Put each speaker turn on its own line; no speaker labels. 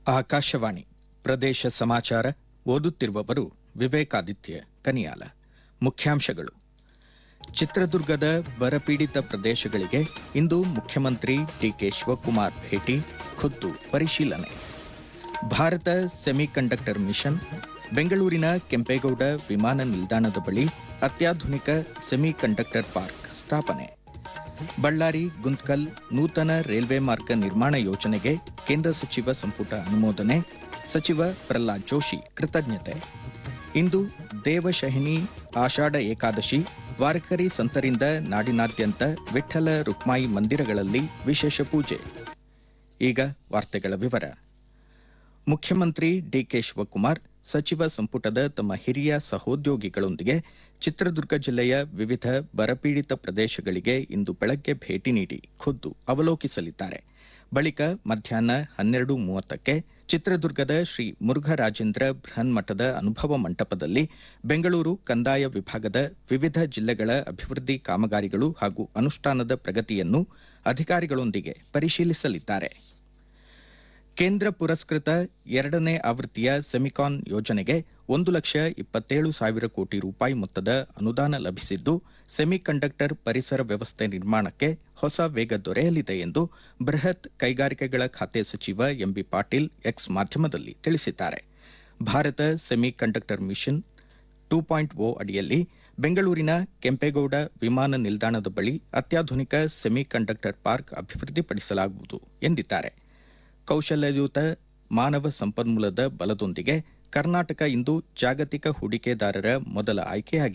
ಆಕಾಶವಾಣಿ ಪ್ರದೇಶ ಸಮಾಚಾರ ಓದುತ್ತಿರುವವರು ವಿವೇಕಾದಿತ್ಯ ಕನಿಯಾಲ ಮುಖ್ಯಾಂಶಗಳು ಚಿತ್ರದುರ್ಗದ ಬರಪೀಡಿತ ಪ್ರದೇಶಗಳಿಗೆ ಇಂದು ಮುಖ್ಯಮಂತ್ರಿ ಡಿಕೆ ಶಿವಕುಮಾರ್ ಭೇಟಿ ಖುದ್ದು ಪರಿಶೀಲನೆ ಭಾರತ ಸೆಮಿಕಂಡಕ್ಟರ್ ಮಿಷನ್ ಬೆಂಗಳೂರಿನ ಕೆಂಪೇಗೌಡ ವಿಮಾನ ನಿಲ್ದಾಣದ ಬಳಿ ಅತ್ಯಾಧುನಿಕ ಸೆಮಿಕಂಡಕ್ಟರ್ ಪಾರ್ಕ್ ಸ್ಥಾಪನೆ ಬಳ್ಳಾರಿ ಗುಂತ್ಕಲ್ ನೂತನ ರೈಲ್ವೆ ಮಾರ್ಗ ನಿರ್ಮಾಣ ಯೋಜನೆಗೆ ಕೇಂದ್ರ ಸಚಿವ ಸಂಪುಟ ಅನುಮೋದನೆ ಸಚಿವ ಪ್ರಹ್ಲಾದ್ ಜೋಶಿ ಕೃತಜ್ಞತೆ ಇಂದು ದೇವಶಹಿನಿ ಆಷಾಢ ಏಕಾದಶಿ ವಾರಕರಿ ಸಂತರಿಂದ ನಾಡಿನಾದ್ಯಂತ ವಿಠ್ಠಲ ರುಕ್ಮಾಯಿ ಮಂದಿರಗಳಲ್ಲಿ ವಿಶೇಷ ಪೂಜೆ ಈಗ ವಾರ್ತೆಗಳ ವಿವರ ಮುಖ್ಯಮಂತ್ರಿ ಡಿಕೆ ಶಿವಕುಮಾರ್ ಸಚಿವ ಸಂಪುಟದ ತಮ್ಮ ಹಿರಿಯ ಸಹೋದ್ಯೋಗಿಗಳೊಂದಿಗೆ ಚಿತ್ರದುರ್ಗ ಜಿಲ್ಲೆಯ ವಿವಿಧ ಬರಪೀಡಿತ ಪ್ರದೇಶಗಳಿಗೆ ಇಂದು ಬೆಳಗ್ಗೆ ಭೇಟಿ ನೀಡಿ ಖುದ್ದು ಅವಲೋಕಿಸಲಿದ್ದಾರೆ ಬಳಿಕ ಮಧ್ಯಾಹ್ನ ಹನ್ನೆರಡು ಮೂವತ್ತಕ್ಕೆ ಚಿತ್ರದುರ್ಗದ ಶ್ರೀ ಮುರುಘರಾಜೇಂದ್ರ ಬೃಹನ್ಮಠದ ಅನುಭವ ಮಂಟಪದಲ್ಲಿ ಬೆಂಗಳೂರು ಕಂದಾಯ ವಿಭಾಗದ ವಿವಿಧ ಜಿಲ್ಲೆಗಳ ಅಭಿವೃದ್ಧಿ ಕಾಮಗಾರಿಗಳು ಹಾಗೂ ಅನುಷ್ಠಾನದ ಪ್ರಗತಿಯನ್ನು ಅಧಿಕಾರಿಗಳೊಂದಿಗೆ ಪರಿಶೀಲಿಸಲಿದ್ದಾರೆ ಕೇಂದ್ರ ಪುರಸ್ಕೃತ ಎರಡನೇ ಆವೃತ್ತಿಯ ಸೆಮಿಕಾನ್ ಯೋಜನೆಗೆ ಒಂದು ಲಕ್ಷ ಇಪ್ಪತ್ತೇಳು ಸಾವಿರ ಕೋಟಿ ರೂಪಾಯಿ ಮೊತ್ತದ ಅನುದಾನ ಲಭಿಸಿದ್ದು ಸೆಮಿಕಂಡಕ್ಟರ್ ಪರಿಸರ ವ್ಯವಸ್ಥೆ ನಿರ್ಮಾಣಕ್ಕೆ ಹೊಸ ವೇಗ ದೊರೆಯಲಿದೆ ಎಂದು ಬೃಹತ್ ಕೈಗಾರಿಕೆಗಳ ಖಾತೆ ಸಚಿವ ಎಂಬಿ ಪಾಟೀಲ್ ಎಕ್ಸ್ ಮಾಧ್ಯಮದಲ್ಲಿ ತಿಳಿಸಿದ್ದಾರೆ Bharat semiconductor mission two point O ಅಡಿಯಲ್ಲಿ ಬೆಂಗಳೂರಿನ ಕೆಂಪೇಗೌಡ ವಿಮಾನ ನಿಲ್ದಾಣದ ಬಳಿ ಅತ್ಯಾಧುನಿಕ ಸೆಮಿಕಂಡಕ್ಟರ್ ಪಾರ್ಕ್ ಅಭಿವೃದ್ಧಿಪಡಿಸಲಾಗುವುದು ಎಂದಿದ್ದಾರೆ ಕೌಶಲ್ಯಯುತ ಮಾನವ ಸಂಪನ್ಮೂಲದ ಬಲದೊಂದಿಗೆ ಕರ್ನಾಟಕ ಇಂದು ಜಾಗತಿಕ ಹೂಡಿಕೆದಾರರ ಮೊದಲ ಆಯ್ಕೆಯಾಗಿದೆ